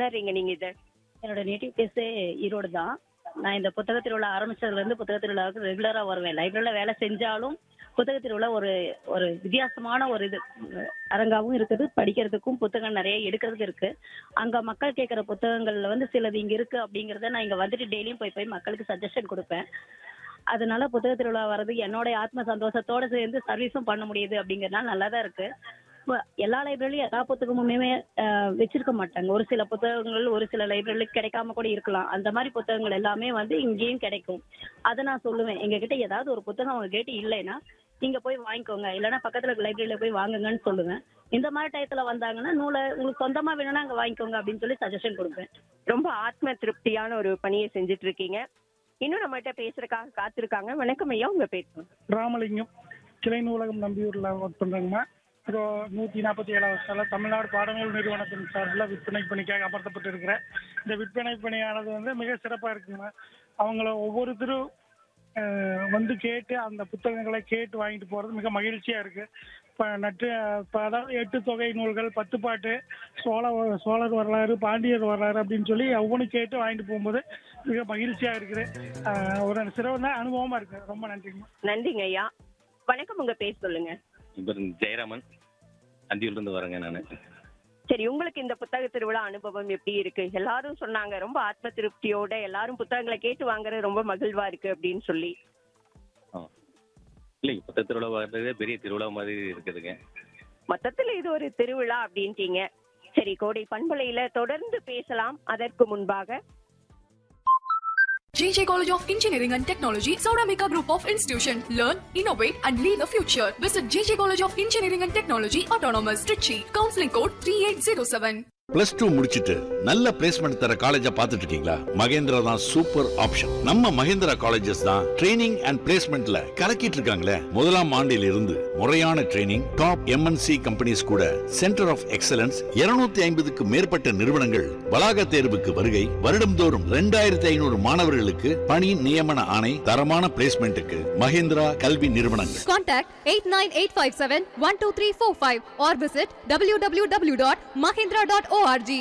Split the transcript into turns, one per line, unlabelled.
உணர்றீங்க நீங்க இத
என்னோட நேட்டிவ் பிளேஸே ஈரோடு தான் நான் இந்த புத்தக திருவிழா ஆரம்பிச்சதுல இருந்து புத்தக திருவிழாவுக்கு ரெகுலரா வருவேன் லைப்ரரியில வேலை செஞ்சாலும் புத்தக திருவிழா ஒரு ஒரு வித்தியாசமான ஒரு இது உம், அரங்காவும் இருக்குது படிக்கிறதுக்கும் புத்தகம் நிறைய எடுக்கிறதுக்கு இருக்கு அங்க மக்கள் கேட்கிற புத்தகங்கள்ல வந்து சிலது இங்க இருக்கு அப்படிங்கறத நான் இங்க வந்துட்டு டெய்லியும் போய் போய் மக்களுக்கு சஜஷன் கொடுப்பேன் அதனால புத்தக திருவிழா வர்றது என்னோட ஆத்ம சந்தோஷத்தோட சேர்ந்து சர்வீஸும் பண்ண முடியுது அப்படிங்கறதுனால நல்லா தான் இருக்கு இப்ப எல்லா லைப்ரரிலையும் எல்லா புத்தகமுமே அஹ், வச்சிருக்க மாட்டாங்க ஒரு சில புத்தகங்கள் ஒரு சில லைப்ரரில கிடைக்காம கூட இருக்கலாம் அந்த மாதிரி புத்தகங்கள் எல்லாமே வந்து இங்கேயும் கிடைக்கும் அதை நான் சொல்லுவேன் எங்க கிட்ட ஏதாவது ஒரு புத்தகம் அவங்க கேட்டு இல்லைன்னா நீங்க போய் வாங்கிக்கோங்க இல்லைன்னா பக்கத்துல லைப்ரரியில போய் வாங்குங்கன்னு சொல்லுவேன் இந்த மாதிரி டயத்துல வந்தாங்கன்னா நூலை உங்களுக்கு சொந்தமா வேணும்னா அங்க வாங்கிக்கோங்க அப்படின்னு சொல்லி சஜஷன் கொடுப்பேன்
ரொம்ப ஆத்ம திருப்தியான ஒரு பணியை செஞ்சுட்டு இருக்கீங்க இன்னும் நம்மகிட்ட பேசுறதுக்காக காத்திருக்காங்க வணக்கம் ஐயா உங்க பேர் சொல்லுங்க.
ராமலிங்கம் கிளை நூலகம் நம்பியூரில் ஒர்க் பண்ணுறேங்கம்மா இப்போ நூற்றி நாற்பத்தி ஏழாவது சால தமிழ்நாடு பாடநூல் நிறுவனத்தின் சார்பில் விற்பனை பணிக்காக அமர்த்தப்பட்டு இருக்கிறேன் இந்த விற்பனை பணியானது வந்து மிக சிறப்பாக இருக்குங்கம்மா அவங்கள ஒவ்வொருத்தரும் அஹ், வந்து கேட்டு அந்த புத்தகங்களை கேட்டு வாங்கிட்டு போகிறது மிக மகிழ்ச்சியாக இருக்குது இப்போ நட்டு இப்போ அதாவது எட்டு தொகை நூல்கள் பத்து பாட்டு சோழ சோழர் வரலாறு பாண்டியர் வரலாறு அப்படின்னு சொல்லி ஒவ்வொன்றும் கேட்டு வாங்கிட்டு போகும்போது மிக மகிழ்ச்சியாக இருக்குது அஹ், ஒரு சிறந்த அனுபவமாக இருக்குது ரொம்ப நன்றிங்கம்மா
நன்றிங்க ஐயா வணக்கம் உங்க பேர் சொல்லுங்க
இவர் ஜெயராமன் அந்தியூர்லேருந்து வரேங்க நான்
சரி உங்களுக்கு இந்த புத்தக திருவிழா அனுபவம் எப்படி இருக்கு எல்லாரும் சொன்னாங்க ரொம்ப ஆத்ம திருப்தியோட எல்லாரும் புத்தகங்களை கேட்டு வாங்குறது ரொம்ப மகிழ்வா இருக்கு அப்படின்னு சொல்லி
ஆ இல்லை இப்போ திருவிழா வர்றதே பெரிய திருவிழா மாதிரி இருக்குதுங்க
மொத்தத்துல இது ஒரு திருவிழா அப்படின்ட்டீங்க சரி கோடை பண்பலையில தொடர்ந்து பேசலாம் அதற்கு முன்பாக
JJ College of Engineering and Technology, Sauramika Group of Institution. Learn, innovate, and lead the future. Visit JJ College of Engineering and Technology, Autonomous, Trichy. Counseling code 3807.
Plus two முடிச்சிட்டு நல்ல பிளேஸ்மெண்ட் தர காலேஜா பார்த்துட்டு இருக்கீங்களா மகேந்திரா தான் சூப்பர் ஆப்ஷன் நம்ம Mahendra colleges தான் training and பிளேஸ்மெண்ட்ல கலக்கிட்டு இருக்காங்களே முதலாம் ஆண்டில் இருந்து முறையான ட்ரைனிங் டாப் எம்என்சி கம்பெனிஸ் கூட சென்டர் ஆஃப் எக்ஸலன்ஸ் 250 ஐம்பதுக்கு மேற்பட்ட நிறுவனங்கள் வளாக தேர்வுக்கு வருகை வருடம்தோறும் ரெண்டாயிரத்தி ஐநூறு மாணவர்களுக்கு பணி நியமன ஆணை தரமான பிளேஸ்மெண்ட்டுக்கு மகேந்திரா கல்வி நிறுவனங்கள்
Contact 89857 12345 or visit www.mahindra.org.